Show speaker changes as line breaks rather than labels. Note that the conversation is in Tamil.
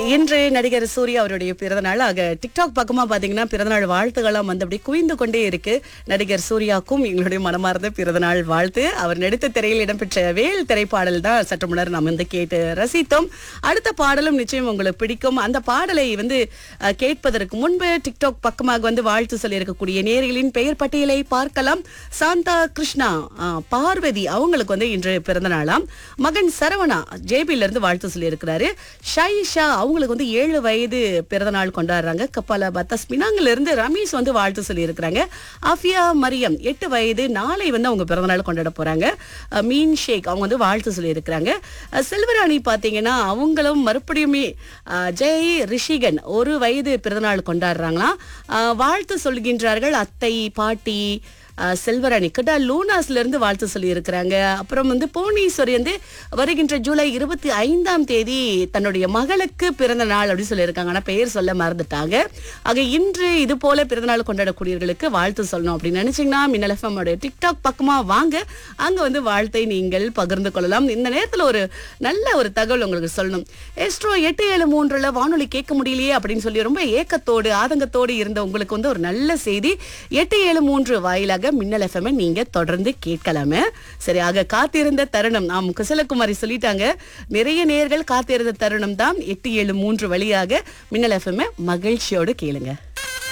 இன்று நடிகர் சூர்யா அவருடைய பிறந்தநாள் ஆக டிக்டாக் பக்கமா பாத்தீங்கன்னா பிறந்தநாள் வாழ்த்துக்கள்லாம் வந்து அப்படி குவிந்து கொண்டே இருக்கு நடிகர் சூர்யாக்கும் எங்களுடைய மனமார்ந்த பிறந்தநாள் வாழ்த்து அவர் நடித்த திரையில் இடம்பெற்ற வேல் திரைப்பாடல் தான் சற்று முன்னர் நாம் வந்து கேட்டு ரசித்தோம் அடுத்த பாடலும் நிச்சயம் உங்களுக்கு பிடிக்கும் அந்த பாடலை வந்து அஹ், கேட்பதற்கு முன்பு டிக்டாக் பக்கமாக வந்து வாழ்த்து சொல்லியிருக்கக்கூடிய நேர்களின் பெயர் பட்டியலை பார்க்கலாம் சாந்தா கிருஷ்ணா அஹ், பார்வதி அவங்களுக்கு வந்து இன்று பிறந்த நாளாம் மகன் சரவணா ஜேபில இருந்து வாழ்த்து சொல்லியிருக்கிறாரு ஷைஷா அவங்களுக்கு வந்து ஏழு வயது பிறந்த நாள் கொண்டாடுறாங்க கப்பால பத்தஸ்மினாங்கல இருந்து ரமேஷ் வந்து வாழ்த்து சொல்லியிருக்கிறாங்க ஆஃபியா மரியம் எட்டு வயது நாளை வந்து அவங்க பிறந்த நாள் கொண்டாட போறாங்க அஹ், மீன் ஷேக் அவங்க வந்து வாழ்த்து சொல்லியிருக்கிறாங்க அஹ், செல்வராணி பாத்தீங்கன்னா அவங்களும் மறுபடியுமே அஹ், ஜெய் ரிஷிகன் ஒரு வயது பிறந்தநாள் கொண்டாடுறாங்களாம் அஹ், வாழ்த்து சொல்கின்றார்கள் அத்தை பாட்டி அஹ், செல்வராணி கிட்ட லூனாஸ்ல இருந்து வாழ்த்து சொல்லி இருக்கிறாங்க அப்புறம் வந்து புவனேஸ்வரி வந்து வருகின்ற ஜூலை இருபத்தி ஐந்தாம் தேதி தன்னுடைய மகளுக்கு பிறந்த நாள் அப்படின்னு சொல்லியிருக்காங்க ஆனா பெயர் சொல்ல மறந்துட்டாங்க ஆக இன்று இது போல பிறந்த நாள் கொண்டாடக்கூடியவர்களுக்கு வாழ்த்து சொல்லணும் அப்படின்னு நினைச்சீங்கன்னா மின்னல் FM உடைய டிக்டாக் பக்கமா வாங்க அங்க வந்து வாழ்த்தை நீங்கள் பகிர்ந்து கொள்ளலாம் இந்த நேரத்துல ஒரு நல்ல ஒரு தகவல் உங்களுக்கு சொல்லணும் எஸ்ட்ரோ எட்டு ஏழு மூன்றுல வானொலி கேட்க முடியலையே அப்படின்னு சொல்லி ரொம்ப ஏக்கத்தோடு ஆதங்கத்தோடு இருந்த உங்களுக்கு வந்து ஒரு நல்ல செய்தி எட்டு ஏழு மூன்று வாயிலாக மின்னல் எஃப்எம் நீங்க தொடர்ந்து கேட்கலாமே சரி ஆக காத்திருந்த தருணம் ஆம் குசலகுமாரி சொல்லிட்டாங்க நிறைய நேர்கள் காத்திருந்த தருணம் தான் எட்டு ஏழு மூன்று வழியாக மின்னல் எஃப்எம் மகிழ்ச்சியோடு கேளுங்க